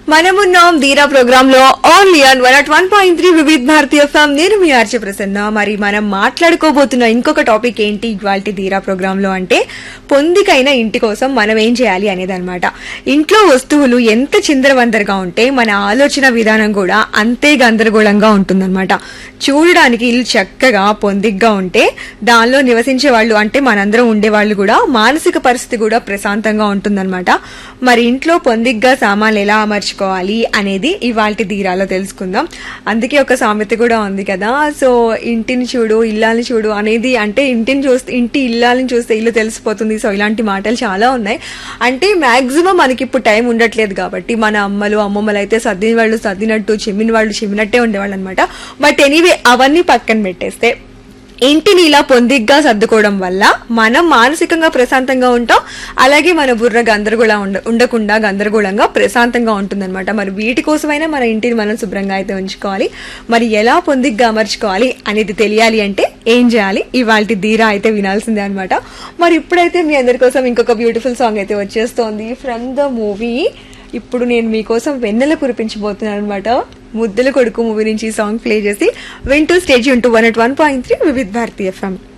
మనమున్నాం ధీరా ప్రోగ్రామ్ లో only on one at one point three Vividh Bharati form నేను మీ ఆర్చి ప్రసన్న మరి మనం మాట్లాడుకోబోతున్న ఇంకొక టాపిక్ ఏంటి ఇవాళ ధీరా ప్రోగ్రామ్ లో అంటే పొందికైన ఇంటి కోసం మనం ఏం చేయాలి అనేది అనమాట ఇంట్లో వస్తువులు ఎంత చిందరవందరగా ఉంటే మన ఆలోచన విధానం కూడా అంతే గందరగోళంగా ఉంటుందన్నమాట చూడడానికి ఇల్లు చక్కగా పొందిగ్గా ఉంటే దానిలో నివసించే వాళ్ళు అంటే మనందరం ఉండే వాళ్ళు కూడా మానసిక పరిస్థితి కూడా ప్రశాంతంగా ఉంటుందన్నమాట మరి ఇంట్లో పొందిగ్గా సామాన్లు ఎలా అమర్చుకోవాలి అనేది ఇవాళ తీరాలో తెలుసుకుందాం అందుకే ఒక సామెత కూడా ఉంది కదా సో ఇంటిని చూడు ఇల్లాలని చూడు అనేది అంటే ఇంటిని చూస్తే ఇంటి ఇల్లాలని చూస్తే ఇల్లు తెలిసిపోతుంది సో ఇలాంటి మాటలు చాలా ఉన్నాయి అంటే మాక్సిమం మనకి ఇప్పుడు టైం ఉండట్లేదు కాబట్టి మన అమ్మలు అమ్మమ్మలు అయితే సర్దిన వాళ్ళు సర్దినట్టు చిమ్మిన వాళ్ళు చిమ్మినట్టే ఉండేవాళ్ళు అనమాట బట్ ఎనీవే అవన్నీ పక్కన పెట్టేస్తే ఇంటిని ఇలా పొందిగ్గా సర్దుకోవడం వల్ల మనం మానసికంగా ప్రశాంతంగా ఉంటాం అలాగే మన బుర్ర గందరగోళం ఉండ ఉండకుండా గందరగోళంగా ప్రశాంతంగా ఉంటుందన్నమాట మరి వీటి కోసమైనా మన ఇంటిని మనం శుభ్రంగా అయితే ఉంచుకోవాలి మరి ఎలా పొందిగ్గా అమర్చుకోవాలి అనేది తెలియాలి అంటే ఏం చేయాలి ఇవాళ ధీరా అయితే వినాల్సిందే అనమాట మరి ఇప్పుడైతే మీ అందరి కోసం ఇంకొక బ్యూటిఫుల్ సాంగ్ అయితే వచ్చేస్తోంది ఫ్రమ్ ద మూవీ ఇప్పుడు నేను మీకోసం వెన్నెల కురిపించబోతున్నాను అనమాట ముద్దుల కొడుకు మూవీ నుంచి ఈ సాంగ్ ప్లే చేసి వింటూ స్టేజ్ ఉంటూ one at one point three Vividh Bharati FM